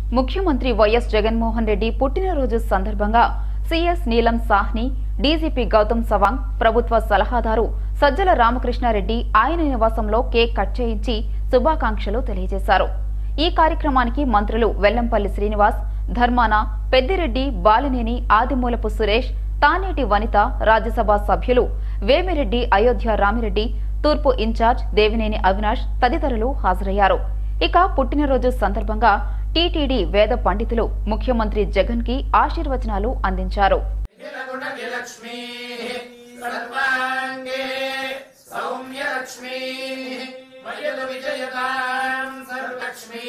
ముఖ్యమంత్రి వైఎస్ జగన్మోహన్ రెడ్డి పుట్టినరోజు సందర్భంగా సిఎస్ నీలం సాహ్ని డీజీపీ గౌతమ్ సవాంగ్ ప్రభుత్వ సలహాదారు సజ్జల రామకృష్ణారెడ్డి ఆయన నివాసంలో కేక్ కట్ చేయించి శుభాకాంక్షలు తెలియజేశారు ఈ కార్యక్రమానికి మంత్రులు వెల్లంపల్లి శ్రీనివాస్ ధర్మాన పెద్దిరెడ్డి బాలినేని ఆదిమూలపు సురేష్ తానేటి వనిత రాజ్యసభ సభ్యులు వేమిరెడ్డి అయోధ్య రామిరెడ్డి తూర్పు ఇన్ఛార్జ్ దేవినేని అవినాష్ తదితరులు హాజరయ్యారు ఇక పుట్టినరోజు సందర్భంగా టీటీడీ వేద పండితులు ముఖ్యమంత్రి జగన్ కి ఆశీర్వచనాలు అందించారు గుణవిలక్ష్మీ సర్వాంగే సౌమ్యలక్ష్మీ వయదు విజయతాం సర్వలక్ష్మీ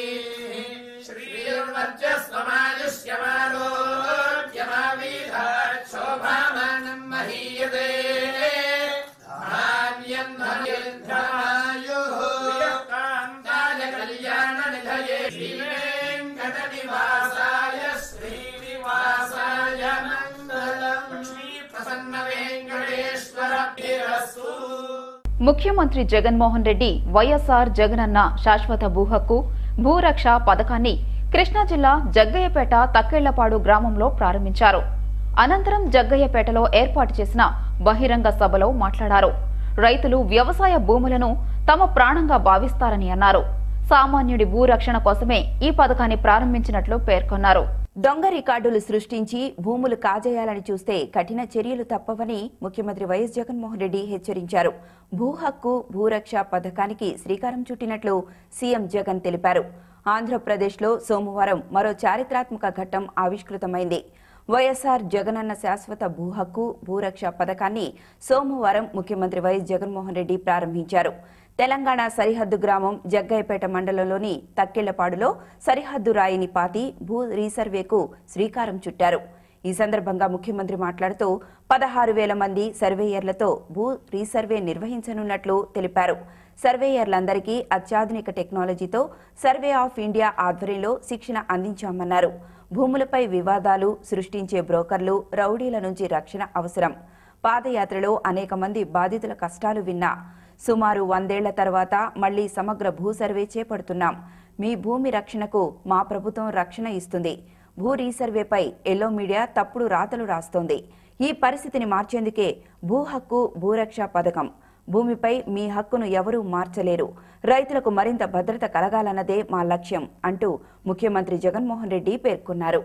శ్రీర్వర్చస్వమాయుష్యమారోగ్యమావీధ శోభామానం మహీయతే ధాన్యం ధనిర్ధాయుః కాంతాయ కళ్యాణ నిధయే శ్రీవేంకట నివాసాయ శ్రీనివాసాయ మంగళం లక్ష్మీ ప్రసన్న వెంకటేశ్వరభిరస్తు ముఖ్యమంత్రి జగన్మోహన్ రెడ్డి వైఎస్ఆర్ జగనన్న శాశ్వత భూహక్కు భూరక్ష పథకాన్ని కృష్ణా జిల్లా జగ్గయ్యపేట తక్కెళ్లపాడు గ్రామంలో ప్రారంభించారు అనంతరం జగ్గయ్యపేటలో ఏర్పాటు చేసిన బహిరంగ సభలో మాట్లాడారు రైతులు వ్యవసాయ భూములను తమ ప్రాణంగా భావిస్తారని అన్నారు సామాన్యుడి భూరక్షణ కోసమే ఈ పథకాన్ని ప్రారంభించినట్లు పేర్కొన్నారు దొంగ రికార్డులు సృష్టించి భూములు కాజేయాలని చూస్తే కఠిన చర్యలు తప్పవని ముఖ్యమంత్రి వైఎస్ జగన్మోహన్ రెడ్డి హెచ్చరించారు భూ హక్కు భూరక్ష పథకానికి శ్రీకారం చుట్టినట్లు సీఎం జగన్ తెలిపారు ఆంధ్రప్రదేశ్లో సోమవారం మరో చారిత్రాత్మక ఘట్టం ఆవిష్కృతమైంది వైఎస్ఆర్ జగనన్న శాశ్వత భూ హక్కు భూరక్ష పథకాన్ని సోమవారం ముఖ్యమంత్రి వైఎస్ జగన్మోహన్ రెడ్డి ప్రారంభించారు తెలంగాణ సరిహద్దు గ్రామం జగ్గయ్యపేట మండలంలోని తక్కెళ్లపాడులో సరిహద్దు రాయిని పాతి భూ రీసర్వేకు శ్రీకారం చుట్టారు ఈ సందర్భంగా ముఖ్యమంత్రి మాట్లాడుతూ పదహారు వేల మంది సర్వేయర్లతో భూ రీసర్వే నిర్వహించనున్నట్లు తెలిపారు సర్వేయర్లందరికీ అత్యాధునిక టెక్నాలజీతో సర్వే ఆఫ్ ఇండియా ఆధ్వర్యంలో శిక్షణ అందించామన్నారు భూములపై వివాదాలు సృష్టించే బ్రోకర్లు రౌడీల నుంచి రక్షణ అవసరం పాదయాత్రలో అనేక మంది బాధితుల కష్టాలు విన్నా సుమారు వందేళ్ల తర్వాత మళ్లీ సమగ్ర భూ సర్వే చేపడుతున్నాం మీ భూమి రక్షణకు మా ప్రభుత్వం రక్షణ ఇస్తుంది భూ రీసర్వేపై ఎల్లో మీడియా తప్పుడు రాతలు రాస్తోంది ఈ పరిస్థితిని మార్చేందుకే భూ హక్కు భూరక్ష పథకం భూమిపై మీ హక్కును ఎవరూ మార్చలేరు రైతులకు మరింత భద్రత కలగాలన్నదే మా లక్ష్యం అంటూ ముఖ్యమంత్రి జగన్మోహన్ రెడ్డి పేర్కొన్నారు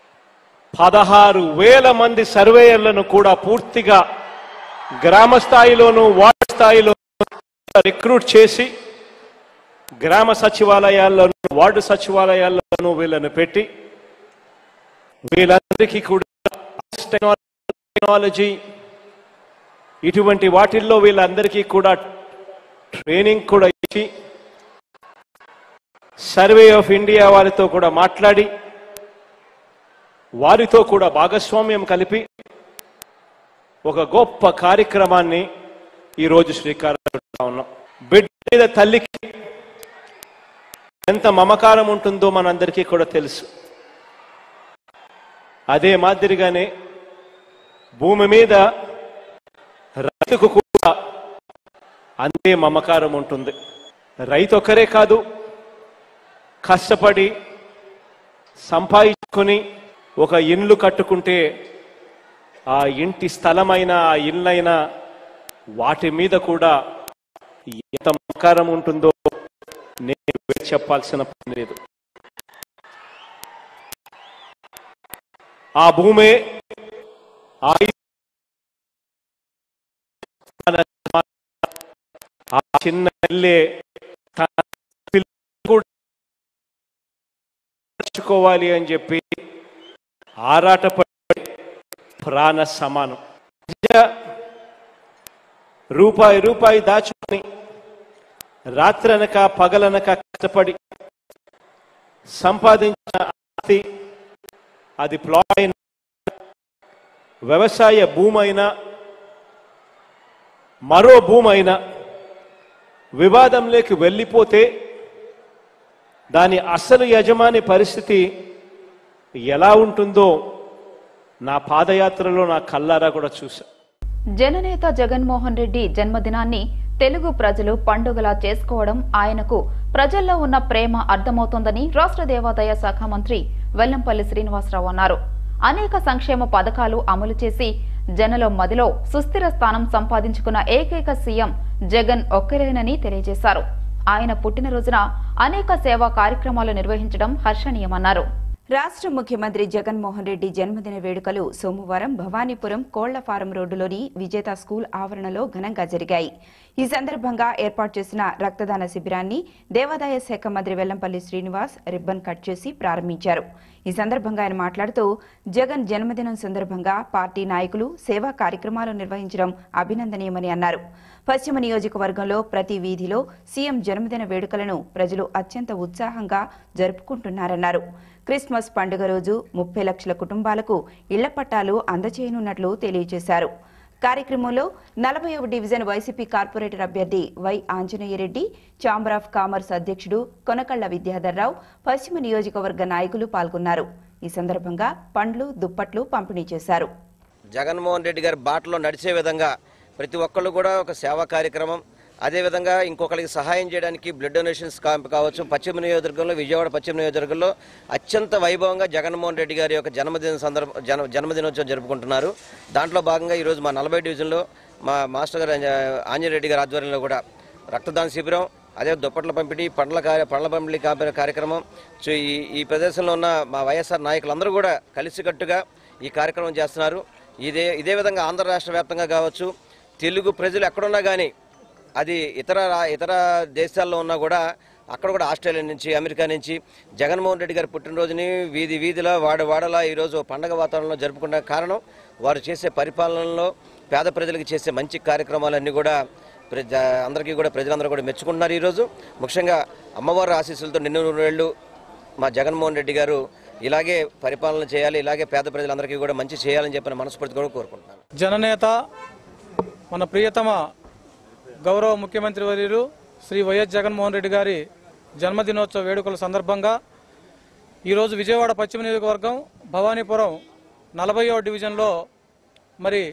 పదహారు వేల మంది సర్వేయర్లను కూడా పూర్తిగా గ్రామ స్థాయిలోను వార్డు స్థాయిలో రిక్రూట్ చేసి గ్రామ సచివాలయాల్లోనూ వార్డు సచివాలయాల్లోనూ వీళ్ళను పెట్టి వీళ్ళందరికీ కూడా టెక్నాలజీ ఇటువంటి వాటిల్లో వీళ్ళందరికీ కూడా ట్రైనింగ్ కూడా ఇచ్చి సర్వే ఆఫ్ ఇండియా వారితో కూడా మాట్లాడి వారితో కూడా భాగస్వామ్యం కలిపి ఒక గొప్ప కార్యక్రమాన్ని ఈరోజు శ్రీకారం చుడతా ఉన్నాం బిడ్డ మీద తల్లికి ఎంత మమకారం ఉంటుందో మనందరికీ కూడా తెలుసు అదే మాదిరిగానే భూమి మీద రైతుకు కూడా అంతే మమకారం ఉంటుంది రైతు ఒక్కరే కాదు కష్టపడి సంపాదించుకొని ఒక ఇండ్లు కట్టుకుంటే ఆ ఇంటి స్థలమైన ఆ ఇళ్ళైనా వాటి మీద కూడా ఎంత మమకారం ఉంటుందో నేను వివరించి చెప్పాల్సిన పని లేదు ఆ భూమే ఆ ఆ చిన్న ఇల్లే తన పిల్లలు కూడా నడుచుకోవాలి అని చెప్పి ఆరాటపడి ప్రాణ సమానం నిజ రూపాయి రూపాయి దాచుకొని రాత్రనక పగలనక కష్టపడి సంపాదించిన ఆస్తి అది ప్లాట్ అయిన వ్యవసాయ భూమైనా మరో భూమైనా వివాదంలోకి వెళ్ళిపోతే దాని అసలు యజమాని పరిస్థితి ఎలా ఉంటుందో నా పాదయాత్రలో నా కల్లారా కూడా చూసా జననేత జగన్మోహన్ రెడ్డి జన్మదినాన్ని తెలుగు ప్రజలు పండుగలా చేసుకోవడం ఆయనకు ప్రజల్లో ఉన్న ప్రేమ అర్థమవుతోందని రాష్ట్ర దేవాదాయ శాఖ మంత్రి వెల్లంపల్లి శ్రీనివాసరావు అన్నారు అనేక సంక్షేమ పథకాలు అమలు చేసి జనల మదిలో సుస్థిర స్థానం సంపాదించుకున్న ఏకైక సీఎం జగన్ ఒక్కరేనని తెలియజేశారు ఆయన పుట్టినరోజున అనేక సేవా కార్యక్రమాలు నిర్వహించడం హర్షణీయమన్నారు రాష్ట్ర ముఖ్యమంత్రి జగన్మోహన్ రెడ్డి జన్మదిన వేడుకలు సోమవారం భవానీపురం కోళ్ల ఫారం రోడ్డులోని విజేత స్కూల్ ఆవరణలో ఘనంగా జరిగాయి ఈ సందర్భంగా ఏర్పాటు చేసిన రక్తదాన శిబిరాన్ని దేవాదాయ శాఖ మంత్రి వెల్లంపల్లి శ్రీనివాస్ రిబ్బన్ కట్ చేసి ప్రారంభించారు ఈ సందర్భంగా ఆయన మాట్లాడుతూ జగన్ జన్మదినం సందర్భంగా పార్టీ నాయకులు సేవా కార్యక్రమాలు నిర్వహించడం అభినందనీయమని అన్నారు పశ్చిమ నియోజకవర్గంలో ప్రతి వీధిలో సీఎం జన్మదిన వేడుకలను ప్రజలు అత్యంత ఉత్సాహంగా జరుపుకుంటున్నారన్నారు క్రిస్మస్ పండుగ రోజు ముప్పై లక్షల కుటుంబాలకు ఇళ్ల పట్టాలు అందజేయనున్నట్లు తెలియజేశారు కార్యక్రమంలో నలభైవ డివిజన్ వైసీపీ కార్పొరేటర్ అభ్యర్థి Y Anjaneya Reddy chamber of commerce అధ్యక్షుడు కొనకళ్ల విద్యాధర్రావు పశ్చిమ నియోజకవర్గ నాయకులు పాల్గొన్నారు ఈ సందర్భంగా పండ్లు దుప్పట్లు పంపిణీ చేశారు జగన్మోహన్ రెడ్డి గారి బాటలో నడిచే విధంగా ప్రతి ఒక్కళ్ళు కూడా ఒక సేవా కార్యక్రమం అదేవిధంగా ఇంకొకరికి సహాయం చేయడానికి బ్లడ్ డొనేషన్స్ క్యాంప్ కావచ్చు పశ్చిమ నియోజకవర్గంలో విజయవాడ పశ్చిమ నియోజకవర్గంలో అత్యంత వైభవంగా జగన్మోహన్ రెడ్డి గారి యొక్క జన్మదిన సందర్భ జన జన్మదినోత్సవం జరుపుకుంటున్నారు దాంట్లో భాగంగా ఈరోజు మా నలభై డివిజన్లో మా మాస్టర్ గారు ఆంజనేయరెడ్డి గారి ఆధ్వర్యంలో కూడా రక్తదాన శిబిరం అదే దుప్పట్ల పంపిణీ పండ్ల కార్య పండ్ల పంపిణీ కా- కార్యక్రమం సో ఈ ఈ ప్రదేశంలో ఉన్న మా వైఎస్ఆర్ నాయకులందరూ కూడా కలిసికట్టుగా ఈ కార్యక్రమం చేస్తున్నారు ఇదే ఇదే విధంగా ఆంధ్ర రాష్ట్ర వ్యాప్తంగా కావచ్చు తెలుగు ప్రజలు ఎక్కడున్నా కానీ అది ఇతర రా- ఇతర దేశాల్లో ఉన్నా కూడా అక్కడ కూడా ఆస్ట్రేలియా నుంచి అమెరికా నుంచి జగన్మోహన్ రెడ్డి గారి పుట్టినరోజుని వీధి వీధిలో వాడ వాడలా ఈరోజు పండగ వాతావరణంలో జరుపుకునే కారణం వారు చేసే పరిపాలనలో పేద ప్రజలకు చేసే మంచి కార్యక్రమాలన్నీ కూడా ప్రజ అందరికీ కూడా ప్రజలందరూ కూడా మెచ్చుకుంటున్నారు ఈరోజు ముఖ్యంగా అమ్మవారి ఆశీస్సులతో నిన్ను నూరేళ్లు మా జగన్మోహన్ రెడ్డి గారు ఇలాగే పరిపాలన చేయాలి ఇలాగే పేద ప్రజలందరికీ కూడా మంచి చేయాలని చెప్పిన మనస్ఫూర్తి కూడా కోరుకుంటున్నాను జననేత మన ప్రియతమ గౌరవ ముఖ్యమంత్రి వర్యులు శ్రీ వైఎస్ జగన్మోహన్ రెడ్డి గారి జన్మదినోత్సవ వేడుకల సందర్భంగా ఈరోజు విజయవాడ పశ్చిమ నియోజకవర్గం భవానీపురం నలభైవ డివిజన్లో మరి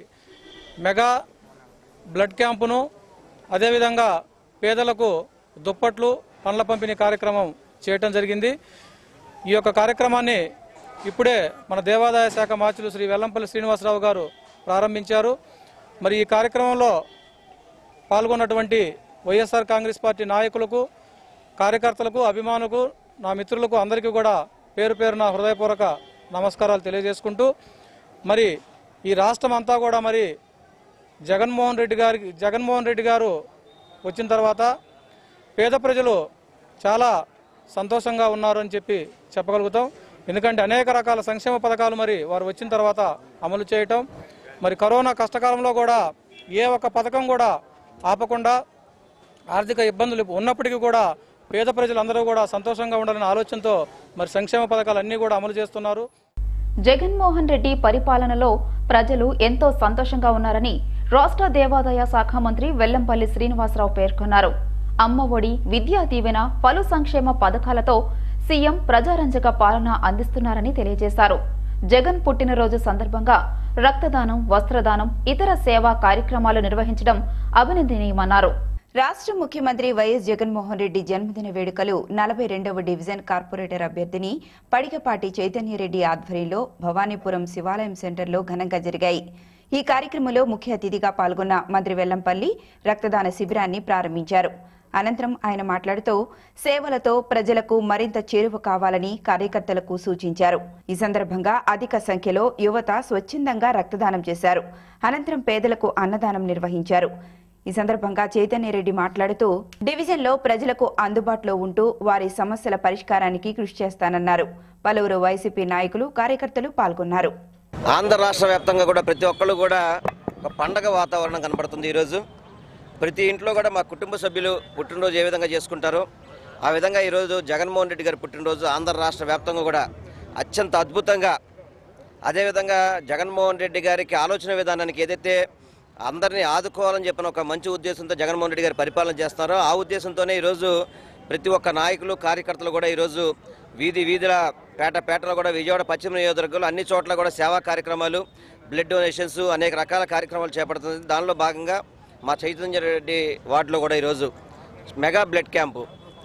మెగా బ్లడ్ క్యాంపును అదేవిధంగా పేదలకు దుప్పట్లు పండ్ల పంపిణీ కార్యక్రమం చేయటం జరిగింది ఈ యొక్క కార్యక్రమాన్ని ఇప్పుడే మన దేవాదాయ శాఖ మార్చులు శ్రీ వెల్లంపల్లి శ్రీనివాసరావు గారు ప్రారంభించారు మరి ఈ కార్యక్రమంలో పాల్గొన్నటువంటి వైఎస్ఆర్ కాంగ్రెస్ పార్టీ నాయకులకు కార్యకర్తలకు అభిమానులకు నా మిత్రులకు అందరికీ కూడా పేరు పేరున హృదయపూర్వక నమస్కారాలు తెలియజేసుకుంటూ మరి ఈ రాష్ట్రం అంతా కూడా మరి జగన్మోహన్ రెడ్డి గారికి జగన్మోహన్ రెడ్డి గారు వచ్చిన తర్వాత పేద ప్రజలు చాలా సంతోషంగా ఉన్నారు అని చెప్పి చెప్పగలుగుతాం ఎందుకంటే అనేక రకాల సంక్షేమ పథకాలు మరి వారు వచ్చిన తర్వాత అమలు చేయటం మరి కరోనా కష్టకాలంలో కూడా ఏ ఒక్క పథకం కూడా ఆపకుండా ఆర్థిక ఇబ్బందులు ఉన్నప్పటికీ కూడా పేద ప్రజలందరూ కూడా సంతోషంగా ఉండాలనే ఆలోచనతో మరి సంక్షేమ పథకాలు అన్నీ కూడా అమలు చేస్తున్నారు జగన్మోహన్ రెడ్డి పరిపాలనలో ప్రజలు ఎంతో సంతోషంగా ఉన్నారని రాష్ట్ర దేవాదాయ శాఖ మంత్రి వెల్లంపల్లి శ్రీనివాసరావు పేర్కొన్నారు అమ్మ ఒడి విద్యా దీవెన పలు సంక్షేమ పథకాలతో సీఎం ప్రజారంజక పాలన అందిస్తున్నారని తెలియజేశారు జగన్ పుట్టినరోజు సందర్భంగా రక్తదానం వస్త్రదానం ఇతర సేవా కార్యక్రమాలు నిర్వహించడం అభినందనీయమన్నారు రాష్ట్ర ముఖ్యమంత్రి వైఎస్ జగన్మోహన్ రెడ్డి జన్మదిన వేడుకలు నలభై రెండవ డివిజన్ కార్పొరేటర్ అభ్యర్థిని పడికపాటి చైతన్యరెడ్డి ఆధ్వర్యంలో భవానీపురం శివాలయం సెంటర్లో ఘనంగా జరిగాయి ఈ కార్యక్రమంలో ముఖ్య అతిథిగా పాల్గొన్న మంత్రి వెల్లంపల్లి రక్తదాన శిబిరాన్ని ప్రారంభించారు అనంతరం ఆయన మాట్లాడుతూ సేవలతో ప్రజలకు మరింత చేరువ కావాలని కార్యకర్తలకు సూచించారు ఈ సందర్భంగా అధిక సంఖ్యలో యువత స్వచ్ఛందంగా రక్తదానం చేశారు అనంతరం పేదలకు అన్నదానం నిర్వహించారు ఈ సందర్భంగా చైతన్యరెడ్డి మాట్లాడుతూ డివిజన్లో ప్రజలకు అందుబాటులో ఉంటూ వారి సమస్యల పరిష్కారానికి కృషి చేస్తానన్నారు పలువురు వైసీపీ నాయకులు కార్యకర్తలు పాల్గొన్నారు ఆంధ్ర రాష్ట్ర వ్యాప్తంగా కూడా ప్రతి ఒక్కళ్ళు కూడా ఒక పండగ వాతావరణం కనబడుతుంది ఈరోజు ప్రతి ఇంట్లో కూడా మా కుటుంబ సభ్యులు పుట్టినరోజు ఏ విధంగా చేసుకుంటారో ఆ విధంగా ఈరోజు జగన్మోహన్ రెడ్డి గారి పుట్టినరోజు ఆంధ్ర రాష్ట్ర వ్యాప్తంగా కూడా అత్యంత అద్భుతంగా అదేవిధంగా జగన్మోహన్ రెడ్డి గారికి ఆలోచన విధానానికి ఏదైతే అందరినీ ఆదుకోవాలని చెప్పిన ఒక మంచి ఉద్దేశంతో జగన్మోహన్ రెడ్డి గారు పరిపాలన చేస్తున్నారో ఆ ఉద్దేశంతోనే ఈరోజు ప్రతి ఒక్క నాయకులు కార్యకర్తలు కూడా ఈరోజు వీధి వీధుల పేట పేటలో కూడా విజయవాడ పశ్చిమ నియోజకవర్గంలో అన్ని చోట్ల కూడా సేవా కార్యక్రమాలు బ్లడ్ డొనేషన్స్ అనేక రకాల కార్యక్రమాలు చేపడుతుంది దానిలో భాగంగా మా చైతన్య రెడ్డి వార్డులో కూడా ఈరోజు మెగా బ్లడ్ క్యాంపు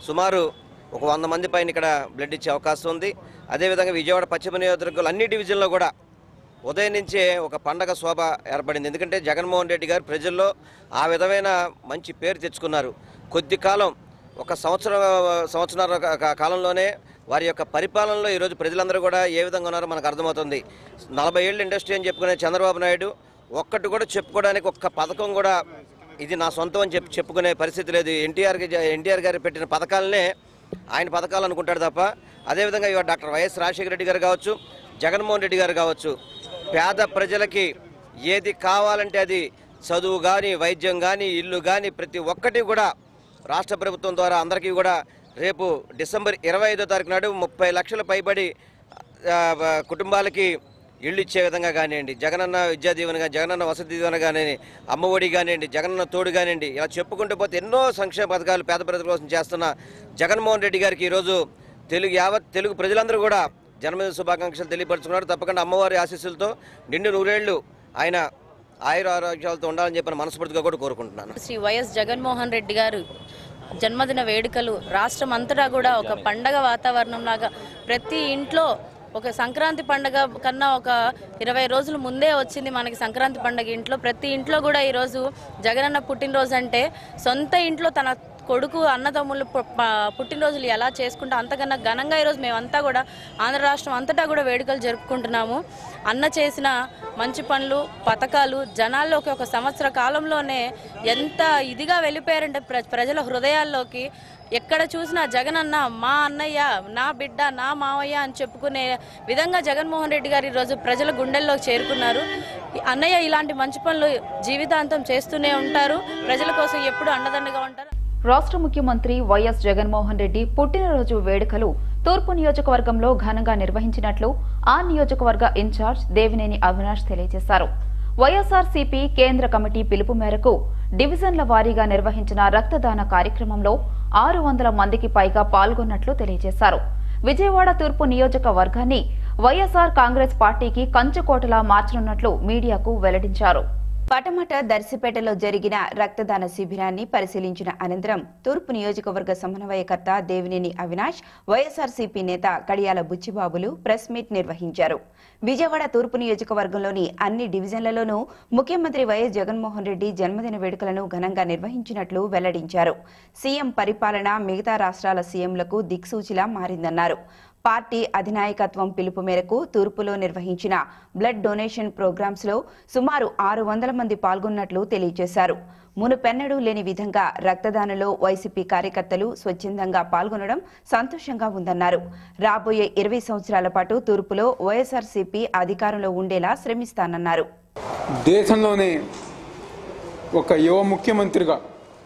సుమారు ఒక వంద మంది పైన ఇక్కడ బ్లడ్ ఇచ్చే అవకాశం ఉంది అదేవిధంగా విజయవాడ పశ్చిమ నియోజకవర్గంలో అన్ని డివిజన్లో కూడా ఉదయం నుంచే ఒక పండగ శోభ ఏర్పడింది ఎందుకంటే జగన్మోహన్ రెడ్డి గారు ప్రజల్లో ఆ విధమైన మంచి పేరు తెచ్చుకున్నారు కొద్ది కాలం ఒక సంవత్సరం సంవత్సరాల కా- కా- కాలంలోనే వారి యొక్క పరిపాలనలో ఈరోజు ప్రజలందరూ కూడా ఏ విధంగా ఉన్నారో మనకు అర్థమవుతుంది నలభై ఏళ్ళు ఇండస్ట్రీ అని చెప్పుకునే చంద్రబాబు నాయుడు ఒక్కటి కూడా చెప్పుకోవడానికి ఒక్క పథకం కూడా ఇది నా సొంతం అని చెప్పి చెప్పుకునే పరిస్థితి లేదు ఎన్టీఆర్ ఎన్టీఆర్ గారు పెట్టిన పథకాలనే ఆయన పథకాలు అనుకుంటాడు తప్ప అదేవిధంగా ఇవాళ డాక్టర్ వైఎస్ రాజశేఖర రెడ్డి గారు కావచ్చు జగన్మోహన్ రెడ్డి గారు కావచ్చు పేద ప్రజలకి ఏది కావాలంటే అది చదువు కానీ వైద్యం కానీ ఇల్లు కానీ ప్రతి ఒక్కటి కూడా రాష్ట్ర ప్రభుత్వం ద్వారా అందరికీ కూడా రేపు డిసెంబర్ ఇరవై ఐదో తారీఖు నాడు ముప్పై లక్షల పైబడి ఆ, ఆ, కుటుంబాలకి ఇళ్ళు ఇచ్చే విధంగా కానివ్వండి జగనన్న విద్యా దీవెన కానీ జగనన్న వసతి దీవెన కానివ్వండి అమ్మఒడి కానివ్వండి జగనన్న తోడు కానివ్వండి ఇలా చెప్పుకుంటూ పోతే ఎన్నో సంక్షేమ పథకాలు పేద ప్రజల కోసం చేస్తున్న జగన్మోహన్ రెడ్డి గారికి ఈరోజు తెలుగు యావత్ తెలుగు ప్రజలందరూ కూడా జన్మదిన శుభాకాంక్షలు తెలియపరుచుకున్నారు తప్పకుండా అమ్మవారి ఆశీస్సులతో నిండు నూరేళ్లు ఆయన ఆయుర ఆరోగ్యాలతో ఉండాలని చెప్పిన మనస్ఫూర్తిగా కూడా కోరుకుంటున్నాను శ్రీ వైఎస్ జగన్మోహన్ రెడ్డి గారు జన్మదిన వేడుకలు రాష్ట్రం అంతటా కూడా ఒక పండగ వాతావరణం లాగా ప్రతి ఇంట్లో ఒక సంక్రాంతి పండగ కన్నా ఒక ఇరవై రోజుల ముందే వచ్చింది మనకి సంక్రాంతి పండగ ఇంట్లో ప్రతి ఇంట్లో కూడా ఈరోజు జగనన్న పుట్టినరోజు అంటే సొంత ఇంట్లో తన కొడుకు అన్నదమ్ములు పు- ప- పుట్టినరోజులు ఎలా చేసుకుంటా అంతకన్నా ఘనంగా ఈరోజు మేమంతా కూడా ఆంధ్ర రాష్ట్రం అంతటా కూడా వేడుకలు జరుపుకుంటున్నాము అన్న చేసిన మంచి పనులు పథకాలు జనాల్లోకి ఒక సంవత్సర కాలంలోనే ఎంత ఇదిగా వెళ్ళిపోయారంటే ప్ర ప్రజల హృదయాల్లోకి ఎక్కడ చూసినా జగనన్న మా అన్నయ్య నా బిడ్డ నా మావయ్య అని చెప్పుకునే విధంగా జగన్మోహన్ రెడ్డి గారు ఈరోజు ప్రజల గుండెల్లోకి చేరుకున్నారు ఈ అన్నయ్య ఇలాంటి మంచి పనులు జీవితాంతం చేస్తూనే ఉంటారు ప్రజల కోసం ఎప్పుడు అండదండగా ఉంటారు రాష్ట్ర ముఖ్యమంత్రి వైఎస్ జగన్మోహన్ రెడ్డి పుట్టినరోజు వేడుకలు తూర్పు నియోజకవర్గంలో ఘనంగా నిర్వహించినట్లు ఆ నియోజకవర్గ ఇన్ఛార్జ్ దేవినేని అవినాష్ తెలియజేశారు వైఎస్ఆర్సీపీ కేంద్ర కమిటీ పిలుపు మేరకు డివిజన్ల వారీగా నిర్వహించిన రక్తదాన కార్యక్రమంలో ఆరు వందల మందికి పైగా పాల్గొన్నట్లు తెలియజేశారు విజయవాడ తూర్పు నియోజకవర్గాన్ని వైఎస్ఆర్ కాంగ్రెస్ పార్టీకి కంచుకోటలా మార్చనున్నట్లు మీడియాకు వెల్లడించారు పటమట దర్శిపేటలో జరిగిన రక్తదాన శిబిరాన్ని పరిశీలించిన అనంతరం తూర్పు నియోజకవర్గ సమన్వయకర్త దేవినేని అవినాష్ వైఎస్ఆర్సీపీ నేత కడియాల బుచ్చిబాబులు ప్రెస్ మీట్ నిర్వహించారు విజయవాడ తూర్పు నియోజకవర్గంలోని అన్ని డివిజన్లలోనూ ముఖ్యమంత్రి వైఎస్ జగన్మోహన్ రెడ్డి జన్మదిన వేడుకలను ఘనంగా నిర్వహించినట్లు వెల్లడించారు సీఎం పరిపాలన మిగతా రాష్ట్రాల సీఎంలకు దిక్సూచిలా మారిందన్నారు పార్టీ అధినాయకత్వం పిలుపు మేరకు తూర్పులో నిర్వహించిన బ్లడ్ డొనేషన్ ప్రోగ్రామ్స్ లో సుమారు ఆరు వందల మంది పాల్గొన్నట్లు తెలియజేశారు మునుపెన్నడూ లేని విధంగా రక్తదానంలో వైసీపీ కార్యకర్తలు స్వచ్ఛందంగా పాల్గొనడం సంతోషంగా ఉందన్నారు రాబోయే ఇరవై సంవత్సరాల పాటు తూర్పులో వైఎస్ఆర్సీపీ అధికారంలో ఉండేలా శ్రమిస్తానన్నారు దేశంలోనే ఒక యువ ముఖ్యమంత్రిగా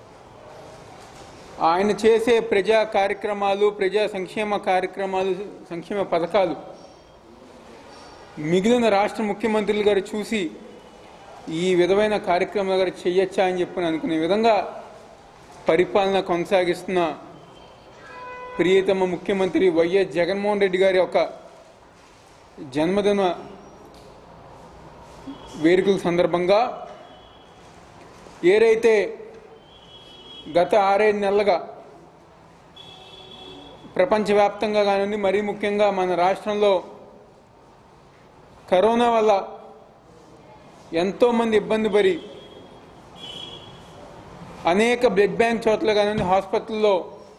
ఆయన చేసే ప్రజా కార్యక్రమాలు ప్రజా సంక్షేమ కార్యక్రమాలు సంక్షేమ పథకాలు మిగిలిన రాష్ట్ర ముఖ్యమంత్రులు గారు చూసి ఈ విధమైన కార్యక్రమాలు గారు చేయొచ్చా అని చెప్పి అనుకునే విధంగా పరిపాలన కొనసాగిస్తున్న ప్రియతమ ముఖ్యమంత్రి వైఎస్ జగన్మోహన్ రెడ్డి గారి యొక్క జన్మదిన వేడుకల సందర్భంగా ఏదైతే గత ఆరేడు నెలలుగా ప్రపంచవ్యాప్తంగా కానివ్వండి మరీ ముఖ్యంగా మన రాష్ట్రంలో కరోనా వల్ల ఎంతోమంది ఇబ్బంది పడి అనేక బ్లడ్ బ్యాంక్ చోట్ల కానివ్వండి హాస్పిటల్లో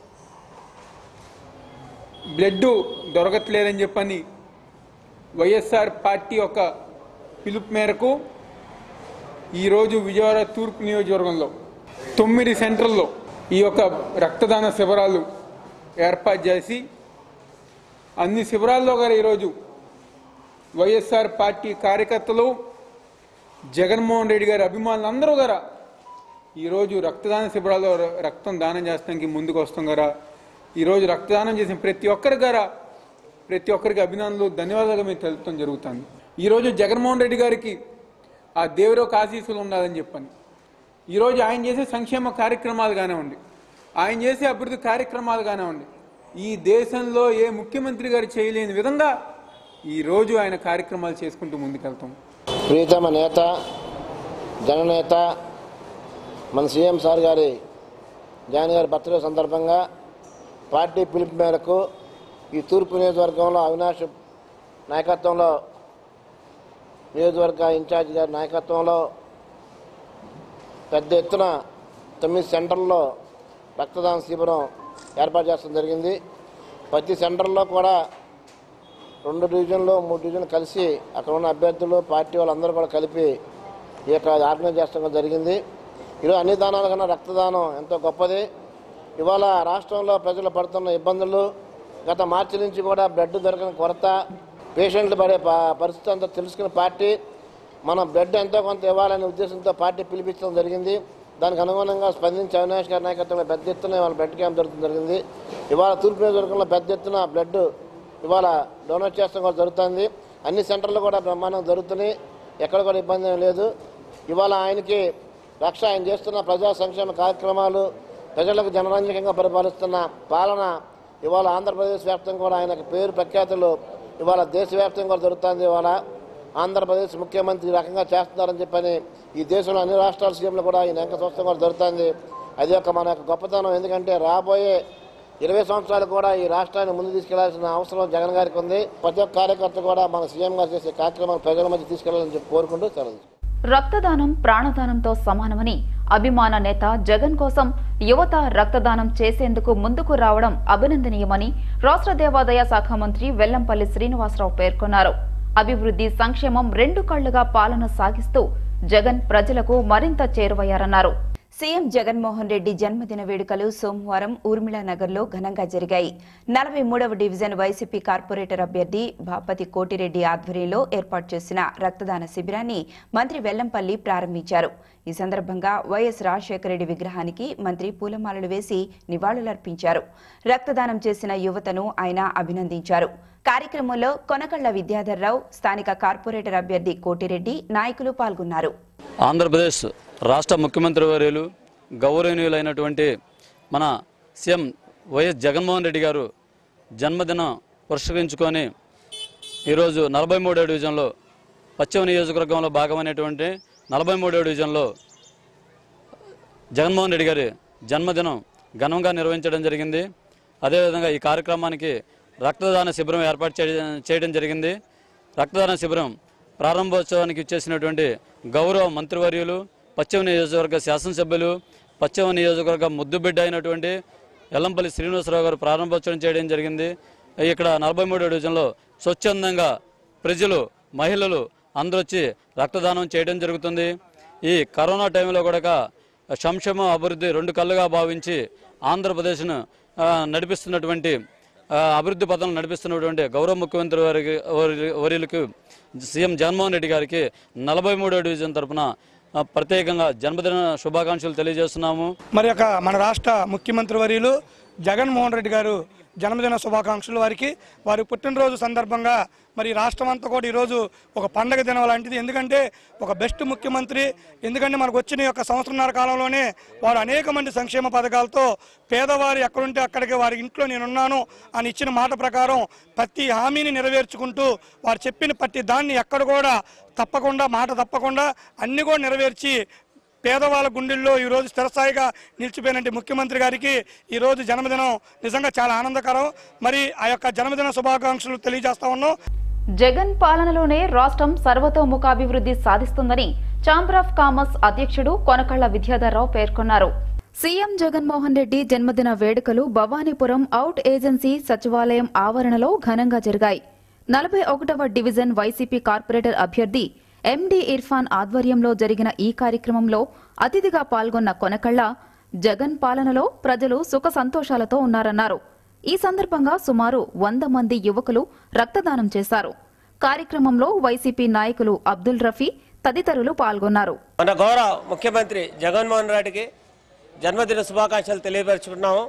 బ్లడ్ దొరకట్లేదని చెప్పని వైఎస్ఆర్ పార్టీ యొక్క పిలుపు మేరకు ఈరోజు విజయవాడ తూర్పు నియోజకవర్గంలో తొమ్మిది సెంటర్లో ఈ యొక్క రక్తదాన శిబిరాలు ఏర్పాటు చేసి అన్ని శిబిరాల్లో గారు ఈరోజు వైఎస్ఆర్ పార్టీ కార్యకర్తలు జగన్మోహన్ రెడ్డి గారి అభిమానులు అందరూ గారా ఈరోజు రక్తదాన శిబిరాల్లో ర- రక్తం దానం చేస్తానికి ముందుకు వస్తాం గారా ఈరోజు రక్తదానం చేసిన ప్రతి ఒక్కరి గారా ప్రతి ఒక్కరికి అభినందనలు ధన్యవాదాలు మేము తెలుపడం జరుగుతుంది ఈరోజు జగన్మోహన్ రెడ్డి గారికి ఆ దేవుడు ఆశీస్సులు ఉండాలని చెప్పని ఈరోజు ఆయన చేసే సంక్షేమ కార్యక్రమాలు కానివ్వండి ఆయన చేసే అభివృద్ధి కార్యక్రమాలు కానివ్వండి ఈ దేశంలో ఏ ముఖ్యమంత్రి గారు చేయలేని విధంగా ఈరోజు ఆయన కార్యక్రమాలు చేసుకుంటూ ముందుకెళ్తాం ప్రీతమ నేత జననేత మన సీఎం సార్ గారి జగన్ గారి బర్త్డే సందర్భంగా పార్టీ పిలుపు మేరకు ఈ తూర్పు నియోజకవర్గంలో అవినాష్ నాయకత్వంలో నియోజకవర్గ ఇన్ఛార్జ్ గారి నాయకత్వంలో పెద్ద ఎత్తున తొమ్మిది సెంటర్లలో రక్తదాన శిబిరం ఏర్పాటు చేయడం జరిగింది ప్రతి సెంటర్లో కూడా రెండు డివిజన్లు మూడు డివిజన్లు కలిసి అక్కడ ఉన్న అభ్యర్థులు పార్టీ వాళ్ళందరూ కూడా కలిపి ఈ యొక్క ఆర్గనైజ్ చేయడం జరిగింది ఈరోజు అన్ని దానాల కన్నా రక్తదానం ఎంతో గొప్పది ఇవాళ రాష్ట్రంలో ప్రజలు పడుతున్న ఇబ్బందులు గత మార్చి నుంచి కూడా బ్లడ్ దొరకని కొరత పేషెంట్లు పడే ప- పరిస్థితి అంతా తెలుసుకున్న పార్టీ మనం బ్లడ్ ఎంతో కొంత ఇవ్వాలనే ఉద్దేశంతో పార్టీ పిలిపించడం జరిగింది దానికి అనుగుణంగా స్పందించి అవినాష్ గారి నాయకత్వంలో పెద్ద ఎత్తున ఇవాళ బ్లడ్ క్యాంప్ జరుగుతుంది జరిగింది ఇవాళ తూర్పు నియోజకవర్గంలో పెద్ద ఎత్తున బ్లడ్ ఇవాళ డొనేట్ చేస్తాం కూడా జరుగుతుంది అన్ని సెంటర్లు కూడా బ్రహ్మాండంగా జరుగుతున్నాయి ఎక్కడ కూడా ఇబ్బంది ఏం లేదు ఇవాళ ఆయనకి రక్ష ఆయన చేస్తున్న ప్రజా సంక్షేమ కార్యక్రమాలు ప్రజలకు జనరంజకంగా పరిపాలిస్తున్న పాలన ఇవాళ ఆంధ్రప్రదేశ్ వ్యాప్తంగా కూడా ఆయనకు పేరు ప్రఖ్యాతులు ఇవాళ దేశవ్యాప్తంగా కూడా జరుగుతుంది ఇవాళ ఆంధ్రప్రదేశ్ ముఖ్యమంత్రి ఈ రకంగా చేస్తున్నారని చెప్పని ఈ దేశంలో అన్ని రాష్ట్రాల సీఎంలు కూడా ఈ నెంక చూస్తాం కూడా జరుగుతుంది అది ఒక మన యొక్క గొప్పతనం ఎందుకంటే రాబోయే ఇరవై సంవత్సరాలు కూడా ఈ రాష్ట్రాన్ని ముందు తీసుకెళ్లాల్సిన అవసరం జగన్ గారికి ఉంది ప్రతి ఒక్క కార్యకర్త కూడా మన సీఎం గారు చేసే కార్యక్రమాలు ప్రజల మధ్య తీసుకెళ్లాలని చెప్పి కోరుకుంటూ సెలవు రక్తదానం ప్రాణదానంతో సమానమని అభిమాన నేత జగన్ కోసం యువత రక్తదానం చేసేందుకు ముందుకు రావడం అభినందనీయమని రాష్ట్ర దేవాదాయ శాఖ మంత్రి వెల్లంపల్లి శ్రీనివాసరావు పేర్కొన్నారు అభివృద్ధి సంక్షేమం రెండు కళ్లుగా పాలన సాగిస్తూ జగన్ ప్రజలకు మరింత చేరువయ్యారన్నారు సీఎం జగన్మోహన్ రెడ్డి జన్మదిన వేడుకలు సోమవారం ఊర్మిళ నగర్లో ఘనంగా జరిగాయి నలభై మూడవ డివిజన్ వైసీపీ కార్పొరేటర్ అభ్యర్థి బాపతి కోటిరెడ్డి ఆధ్వర్యంలో ఏర్పాటు చేసిన రక్తదాన శిబిరాన్ని మంత్రి వెల్లంపల్లి ప్రారంభించారు ఈ సందర్భంగా వైఎస్ రాజశేఖర రెడ్డి విగ్రహానికి మంత్రి పూలమాలలు వేసి నివాళులర్పించారు రక్తదానం చేసిన యువతను ఆయన అభినందించారు కార్యక్రమంలో కొనకళ్ల విద్యాధర్రావు స్థానిక కార్పొరేటర్ అభ్యర్థి కోటిరెడ్డి నాయకులు పాల్గొన్నారు ఆంధ్రప్రదేశ్ రాష్ట్ర ముఖ్యమంత్రి వర్యులు గౌరవనీయులైనటువంటి మన సీఎం వైఎస్ జగన్మోహన్ రెడ్డి గారు జన్మదినం పురస్కరించుకొని ఈరోజు నలభై మూడో డివిజన్లో పశ్చిమ నియోజకవర్గంలో భాగమైనటువంటి నలభై మూడో డివిజన్లో జగన్మోహన్ రెడ్డి గారి జన్మదినం ఘనంగా నిర్వహించడం జరిగింది అదేవిధంగా ఈ కార్యక్రమానికి రక్తదాన శిబిరం ఏర్పాటు చేయడం- చేయడం జరిగింది రక్తదాన శిబిరం ప్రారంభోత్సవానికి ఇచ్చేసినటువంటి గౌరవ మంత్రివర్యులు పశ్చిమ నియోజకవర్గ శాసనసభ్యులు పశ్చిమ నియోజకవర్గ ముద్దుబిడ్డ అయినటువంటి ఎల్లంపల్లి శ్రీనివాసరావు గారు ప్రారంభోత్సవం చేయడం జరిగింది ఇక్కడ నలభై మూడో డివిజన్లో స్వచ్ఛందంగా ప్రజలు మహిళలు అందరూ వచ్చి రక్తదానం చేయడం జరుగుతుంది ఈ కరోనా టైంలో కూడా సంక్షేమ అభివృద్ధి రెండు కళ్ళుగా భావించి ఆంధ్రప్రదేశ్ను ఆ, నడిపిస్తున్నటువంటి ఆ, అభివృద్ధి పథంలో నడిపిస్తున్నటువంటి గౌరవ ముఖ్యమంత్రి వారికి వారి- వర్యులకు సీఎం జగన్మోహన్ రెడ్డి గారికి నలభై మూడో డివిజన్ తరఫున ఆ, ప్రత్యేకంగా జన్మదిన శుభాకాంక్షలు తెలియజేస్తున్నాము మరి యొక్క మన రాష్ట్ర ముఖ్యమంత్రి వర్యులు జగన్మోహన్ రెడ్డి గారు జన్మదిన శుభాకాంక్షలు వారికి వారి పుట్టినరోజు సందర్భంగా మరి రాష్ట్రం అంతా కూడా ఈరోజు ఒక పండగ దినం లాంటిది ఎందుకంటే ఒక బెస్ట్ ముఖ్యమంత్రి ఎందుకంటే మనకు వచ్చిన యొక్క సంవత్సరంన్నర కాలంలోనే వారు అనేక మంది సంక్షేమ పథకాలతో పేదవారు ఎక్కడుంటే అక్కడికి వారి ఇంట్లో నేనున్నాను అని ఇచ్చిన మాట ప్రకారం ప్రతి హామీని నెరవేర్చుకుంటూ వారు చెప్పిన ప్రతి దాన్ని ఎక్కడ కూడా తప్పకుండా మాట తప్పకుండా అన్ని కూడా నెరవేర్చి పేదవాళ్ళ గుండెల్లో ఈరోజు స్థిరస్థాయిగా నిలిచిపోయినటువంటి ముఖ్యమంత్రి గారికి ఈరోజు జన్మదినం నిజంగా చాలా ఆనందకరం మరి ఆ యొక్క జన్మదిన శుభాకాంక్షలు తెలియజేస్తా ఉన్నాం జగన్ పాలనలోనే రాష్ట్రం సర్వతోముఖాభివృద్ధి సాధిస్తుందని ఛాంబర్ ఆఫ్ కామర్స్ అధ్యక్షుడు కొనకళ్ల విద్యాధర్రావు పేర్కొన్నారు సీఎం జగన్మోహన్ రెడ్డి జన్మదిన వేడుకలు భవానీపురం అవుట్ ఏజెన్సీ సచివాలయం ఆవరణలో ఘనంగా జరిగాయి నలభై ఒకటవ డివిజన్ వైసీపీ కార్పొరేటర్ అభ్యర్థి ఎండి ఇర్ఫాన్ ఆధ్వర్యంలో జరిగిన ఈ కార్యక్రమంలో అతిథిగా పాల్గొన్న కొనకళ్ల జగన్ పాలనలో ప్రజలు సుఖ సంతోషాలతో ఉన్నారన్నారు ఈ సందర్భంగా సుమారు వంద మంది యువకులు రక్తదానం చేశారు కార్యక్రమంలో వైసీపీ నాయకులు అబ్దుల్ రఫీ తదితరులు పాల్గొన్నారు మన గౌరవ ముఖ్యమంత్రి జగన్మోహన్ రెడ్డికి జన్మదిన శుభాకాంక్షలు తెలియపరుచుకున్నాము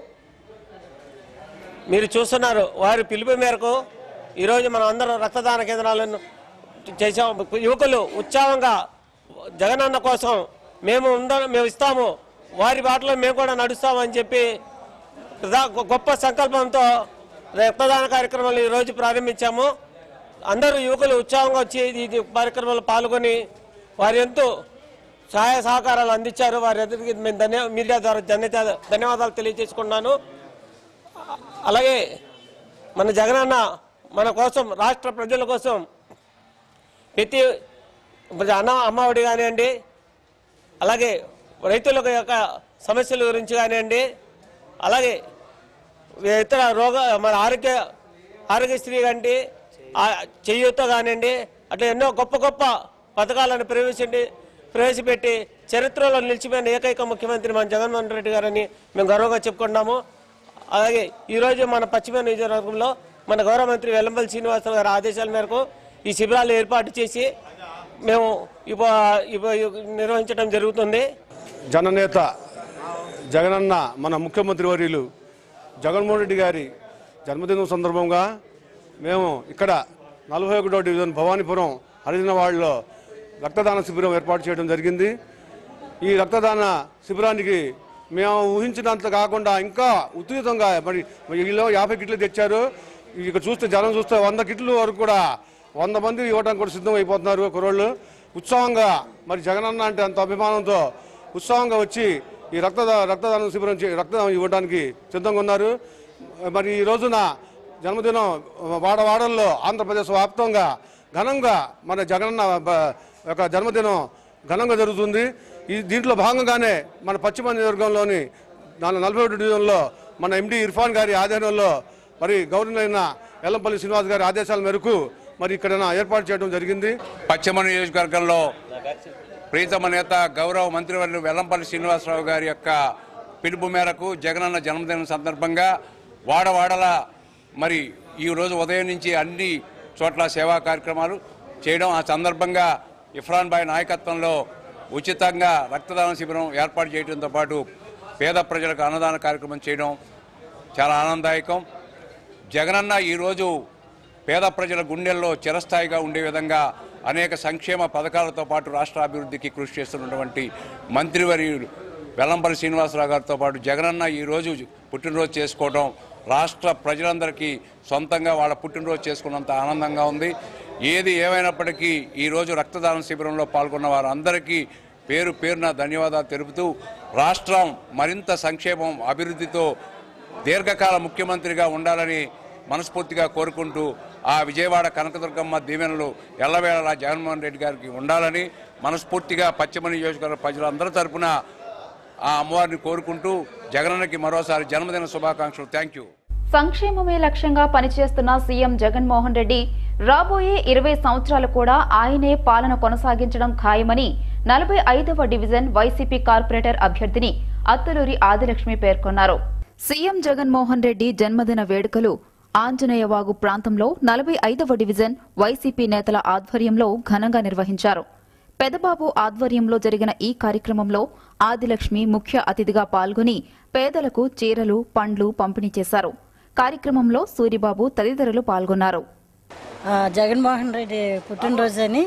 మీరు చూస్తున్నారు వారి పిలుపు మేరకు ఈరోజు మనం అందరం రక్తదాన కేంద్రాలను చేసాం యువకులు ఉత్సాహంగా జగనన్న కోసం మేము ఉంద మేము ఇస్తాము వారి బాటలో మేము కూడా నడుస్తామని చెప్పి ప్రధా- గొప్ప సంకల్పంతో రక్తదాన కార్యక్రమాలు ఈరోజు ప్రారంభించాము అందరూ యువకులు ఉత్సాహంగా వచ్చి ఈ ఈ కార్యక్రమంలో పాల్గొని వారి ఎంతో సహాయ సహకారాలు అందించారు వారి ఎదురికి మేము ధన్య మీడియా ద్వారా ధన్యత ధన్యవాదాలు తెలియజేసుకున్నాను అలాగే మన జగనన్న మన కోసం రాష్ట్ర ప్రజల కోసం ప్రతి ఇప్పుడు అన్న అమ్మఒడి కానివ్వండి అలాగే రైతుల యొక్క సమస్యల గురించి కానివ్వండి అలాగే ఇతర రోగ మన ఆరోగ్య ఆరోగ్యశ్రీ కంటే చేయూత కానివ్వండి అట్లా ఎన్నో గొప్ప గొప్ప పథకాలను ప్రవేశించి ప్రవేశపెట్టి చరిత్రలో నిలిచిపోయిన ఏకైక ముఖ్యమంత్రి మన జగన్మోహన్ రెడ్డి గారని మేము గర్వంగా చెప్పుకుంటున్నాము అలాగే ఈరోజు మన పశ్చిమ నియోజకవర్గంలో మన గౌరవ మంత్రి వెల్లంపల్లి శ్రీనివాసరావు గారి ఆదేశాల మేరకు ఈ శిబిరాలు ఏర్పాటు చేసి మేము ఇప్పు ఇప్పు నిర్వహించడం జరుగుతుంది జననేత జగనన్న మన ముఖ్యమంత్రి వర్యులు జగన్మోహన్ రెడ్డి గారి జన్మదినం సందర్భంగా మేము ఇక్కడ నలభై ఒకటో డివిజన్ భవానీపురం హరిజనవాడలో రక్తదాన శిబిరం ఏర్పాటు చేయడం జరిగింది ఈ రక్తదాన శిబిరానికి మేము ఊహించినంత కాకుండా ఇంకా ఉత్తేజంగా మరి వీళ్ళు యాభై కిట్లు తెచ్చారు ఇక చూస్తే జనం చూస్తే వంద కిట్లు వరకు కూడా వంద మంది ఇవ్వడానికి కూడా సిద్ధం అయిపోతున్నారు కుర్రోళ్ళు ఉత్సాహంగా మరి జగనన్న అంటే అంత అభిమానంతో ఉత్సాహంగా వచ్చి ఈ రక్తదా రక్తదాన శిబిరం చే- రక్తదానం ఇవ్వడానికి సిద్ధంగా ఉన్నారు మరి ఈ రోజున జన్మదినం వాడవాడల్లో ఆంధ్రప్రదేశ్ వ్యాప్తంగా ఘనంగా మన జగనన్న బ- యొక్క జన్మదినం ఘనంగా జరుగుతుంది ఈ దీంట్లో భాగంగానే మన పశ్చిమ నియోజకవర్గంలోని నాలుగు నలభై ఒకటి డివిజన్లో మన ఎండి ఇర్ఫాన్ గారి ఆధ్వర్యంలో మరి గవర్నర్ ఎల్లంపల్లి శ్రీనివాస్ గారి ఆదేశాల మేరకు మరి ఇక్కడ ఏర్పాటు చేయడం జరిగింది పశ్చిమ నియోజకవర్గంలో ప్రీతమ నేత గౌరవ మంత్రివర్యులు వెల్లంపల్లి శ్రీనివాసరావు గారి యొక్క పిలుపు మేరకు జగనన్న జన్మదినం సందర్భంగా వాడవాడల మరి ఈ రోజు ఉదయం నుంచి అన్ని చోట్ల సేవా కార్యక్రమాలు చేయడం ఆ సందర్భంగా ఇఫ్రాన్ బాయ్ నాయకత్వంలో ఉచితంగా రక్తదాన శిబిరం ఏర్పాటు చేయడంతో పాటు పేద ప్రజలకు అన్నదాన కార్యక్రమం చేయడం చాలా ఆనందదాయకం జగనన్న ఈరోజు పేద ప్రజల గుండెల్లో చిరస్థాయిగా ఉండే విధంగా అనేక సంక్షేమ పథకాలతో పాటు రాష్ట్ర అభివృద్ధికి కృషి చేస్తున్నటువంటి మంత్రివర్యులు వెల్లంపల్లి శ్రీనివాసరావు గారితో పాటు జగనన్న ఈరోజు పుట్టినరోజు చేసుకోవడం రాష్ట్ర ప్రజలందరికీ సొంతంగా వాళ్ళ పుట్టినరోజు చేసుకున్నంత ఆనందంగా ఉంది ఏది ఏమైనప్పటికీ ఈరోజు రక్తదాన శిబిరంలో పాల్గొన్న వారందరికీ పేరు పేరున ధన్యవాదాలు తెలుపుతూ రాష్ట్రం మరింత సంక్షేమం అభివృద్ధితో దీర్ఘకాల ముఖ్యమంత్రిగా ఉండాలని మనస్ఫూర్తిగా కోరుకుంటూ ఆ విజయవాడ కనకదుర్గమ్మ దీవెనలు ఎల్లవేళలా జగన్మోహన్ రెడ్డి గారికి ఉండాలని మనస్ఫూర్తిగా పశ్చిమ నియోజకవర్గ ప్రజలందరి తరపున ఆ అమ్మవారిని కోరుకుంటూ జగనన్నకి మరోసారి జన్మదిన శుభాకాంక్షలు థ్యాంక్ యూ సంక్షేమమే లక్ష్యంగా పనిచేస్తున్న సీఎం జగన్మోహన్ రెడ్డి రాబోయే ఇరవై సంవత్సరాలు కూడా ఆయనే పాలన కొనసాగించడం ఖాయమని నలభై ఐదవ డివిజన్ వైసీపీ కార్పొరేటర్ అభ్యర్థిని అత్తులూరి ఆదిలక్ష్మి పేర్కొన్నారు సీఎం జగన్మోహన్ రెడ్డి జన్మదిన వేడుకలు ఆంజనేయవాగు ప్రాంతంలో నలభై ఐదవ డివిజన్ వైసీపీ నేతల ఆధ్వర్యంలో ఘనంగా నిర్వహించారు పెదబాబు ఆధ్వర్యంలో జరిగిన ఈ కార్యక్రమంలో ఆదిలక్ష్మి ముఖ్య అతిథిగా పాల్గొని పేదలకు చీరలు పండ్లు పంపిణీ చేశారు కార్యక్రమంలో సూరిబాబు తదితరులు పాల్గొన్నారు ఆ, జగన్మోహన్ రెడ్డి పుట్టినరోజు అని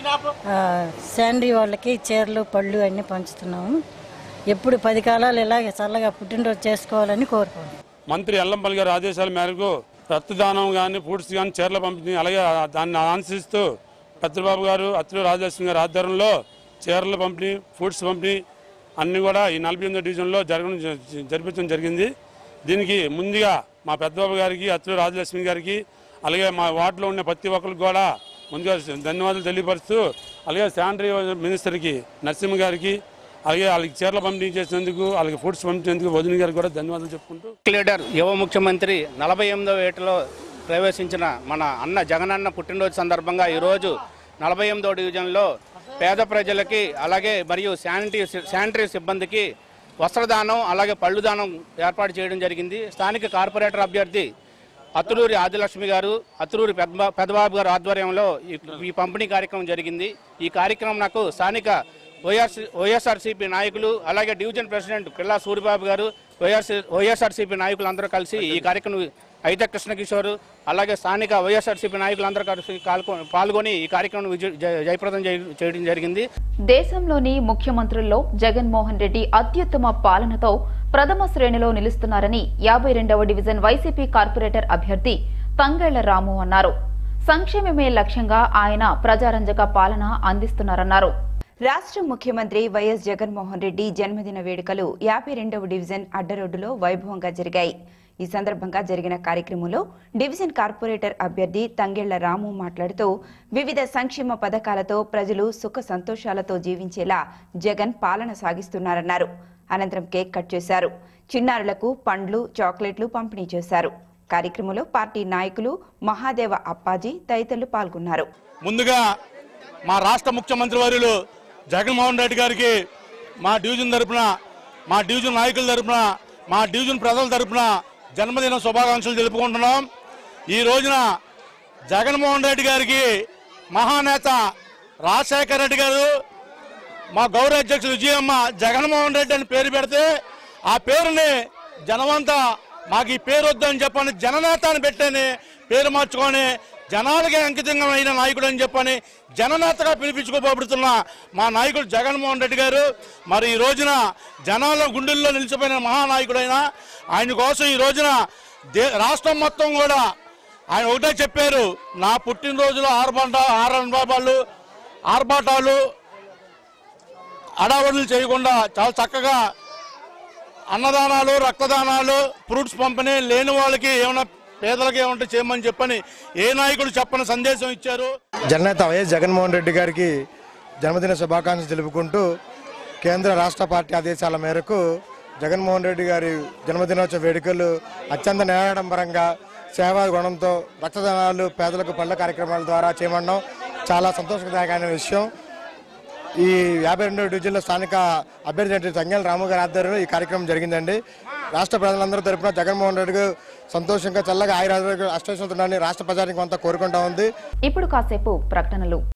ఆ, శాండీ వాళ్ళకి చీరలు పళ్ళు అన్నీ పంచుతున్నాము ఎప్పుడు పది కాలాలు ఇలాగే చల్లగా పుట్టినరోజు చేసుకోవాలని కోరుకుంటున్నాం మంత్రి ఎల్లంపల్లి గారి ఆదేశాల మేరకు రక్తదానం కానీ ఫుడ్స్ కానీ చీరల పంపిణీ అలాగే దాన్ని ఆనందిస్తూ పెద్దబాబు గారు అత్తులు రాజలక్ష్మి గారి ఆధ్వర్యంలో చీరల పంపిణీ ఫుడ్స్ పంపిణీ అన్ని కూడా ఈ నలభై ఎనిమిదో డివిజన్లో జరగడం జ- జరిపించడం జరిగింది దీనికి ముందుగా మా పెద్దబాబు గారికి అత్తులు రాజలక్ష్మి గారికి అలాగే మా వార్డులో ఉన్న ప్రతి ఒక్కరికి కూడా ముందుగా ధన్యవాదాలు తెలియపరుస్తూ అలాగే శానిటరీ మినిస్టర్కి నరసింహ గారికి అలాగే వాళ్ళకి చీరల పంపిణీ చేసినందుకు వాళ్ళకి ఫుడ్స్ పంపించేందుకు వదిన గారికి కూడా ధన్యవాదాలు చెప్పుకుంటూ లీడర్ యువ ముఖ్యమంత్రి నలభై ఎనిమిదవ ఏటలో ప్రవేశించిన మన అన్న జగనన్న పుట్టినరోజు సందర్భంగా ఈరోజు నలభై ఎనిమిదవ డివిజన్లో పేద ప్రజలకి అలాగే మరియు శానిటరీ శానిటరీ సిబ్బందికి వస్త్రదానం అలాగే పళ్ళు దానం ఏర్పాటు చేయడం జరిగింది స్థానిక కార్పొరేటర్ అభ్యర్థి అత్తులూరి ఆదిలక్ష్మి గారు అత్తులూరి పెద్ద పెద్దబాబు గారు ఆధ్వర్యంలో ఈ- ఈ పంపిణీ కార్యక్రమం జరిగింది ఈ కార్యక్రమం నాకు స్థానిక వైఎస్ వైఎస్ఆర్సీపీ నాయకులు అలాగే డివిజన్ ప్రెసిడెంట్ పిల్లా సూరిబాబు గారు వైఎస్ వైఎస్ఆర్సీపీ నాయకులు అందరూ కలిసి ఈ కార్యక్రమం అయితే కృష్ణకిషోర్ అలాగే స్థానిక వైఎస్ఆర్సీపీ నాయకులందరూ కలిసి కాల్కొ- పాల్గొని ఈ కార్యక్రమం విజయ- జయ- జయప్రదం చేయ- చేయడం జరిగింది దేశంలోని ముఖ్యమంత్రుల్లో జగన్మోహన్ రెడ్డి అత్యుత్తమ పాలనతో ప్రథమ శ్రేణిలో నిలుస్తున్నారని యాభై రెండవ డివిజన్ వైసీపీ కార్పొరేటర్ అభ్యర్థి తంగేళ్ల రాము అన్నారు సంక్షేమమే లక్ష్యంగా ఆయన ప్రజారంజక పాలన అందిస్తున్నారన్నారు రాష్ట్ర ముఖ్యమంత్రి వైఎస్ జగన్మోహన్ రెడ్డి జన్మదిన వేడుకలు యాభై రెండవ డివిజన్ అడ్డరోడ్డులో వైభవంగా జరిగాయి ఈ సందర్భంగా జరిగిన కార్యక్రమంలో డివిజన్ కార్పొరేటర్ అభ్యర్థి తంగెళ్ల రాము మాట్లాడుతూ వివిధ సంక్షేమ పథకాలతో ప్రజలు సుఖ సంతోషాలతో జీవించేలా జగన్ పాలన సాగిస్తున్నారన్నారు అనంతరం కేక్ కట్ చేశారు చిన్నారులకు పండ్లు చాక్లెట్లు పంపిణీ చేశారు కార్యక్రమంలో పార్టీ నాయకులు మహాదేవ అప్పాజీ తదితరులు పాల్గొన్నారు ముందుగా మా రాష్ట్ర ముఖ్యమంత్రి వర్యులు జగన్మోహన్ రెడ్డి గారికి మా డివిజన్ తరపున మా డివిజన్ నాయకుల తరపున మా డివిజన్ ప్రజల తరపున జన్మదిన శుభాకాంక్షలు తెలుపుకుంటున్నాం ఈ రోజున జగన్మోహన్ రెడ్డి గారికి మహానేత రాజశేఖర రెడ్డి గారు మా గౌరవ అధ్యక్షులు విజయమ్మ జగన్మోహన్ రెడ్డి అని పేరు పెడితే ఆ పేరుని జనమంతా మాకు ఈ పేరు వద్దని చెప్పని జననేత అని పెట్టని పేరు మార్చుకొని జనాలకే అంకితంగా అయిన నాయకుడు అని చెప్పని జననేతగా పిలిపించుకోబడుతున్న మా నాయకుడు జగన్మోహన్ రెడ్డి గారు మరి ఈ రోజున జనాల గుండెల్లో నిలిచిపోయిన మహానాయకుడైన ఆయన కోసం ఈ రోజున దే రాష్ట్రం మొత్తం కూడా ఆయన ఒకటే చెప్పారు నా పుట్టినరోజులో ఆర్భాట ఆరంభాలు ఆర్భాటాలు అడావడులు చేయకుండా చాలా చక్కగా అన్నదానాలు రక్తదానాలు ఫ్రూట్స్ పంపిణీ లేని వాళ్ళకి ఏమైనా పేదలకి ఏమంటే చేయమని చెప్పని ఏ నాయకుడు చెప్పని సందేశం ఇచ్చారు జననేత వైఎస్ జగన్మోహన్ రెడ్డి గారికి జన్మదిన శుభాకాంక్షలు తెలుపుకుంటూ కేంద్ర రాష్ట్ర పార్టీ ఆదేశాల మేరకు జగన్మోహన్ రెడ్డి గారి జన్మదినోత్సవ వేడుకలు అత్యంత నేరాడంబరంగా సేవా గుణంతో రక్తదానాలు పేదలకు పండ్ల కార్యక్రమాల ద్వారా చేయమడం చాలా సంతోషదాయకమైన విషయం ఈ యాభై రెండో డివిజన్లో స్థానిక అభ్యర్థి అయిన తంగేల రాము గారి ఆధ్వర్యంలో ఈ కార్యక్రమం జరిగిందండి రాష్ట్ర ప్రజలందరూ తరపున జగన్మోహన్ రెడ్డి గారు సంతోషంగా చల్లగా ఆయుర అష్టైశ్వర్యాన్ని రాష్ట్ర ప్రజానికి అంతా కోరుకుంటా ఉంది ఇప్పుడు కాసేపు ప్రకటనలు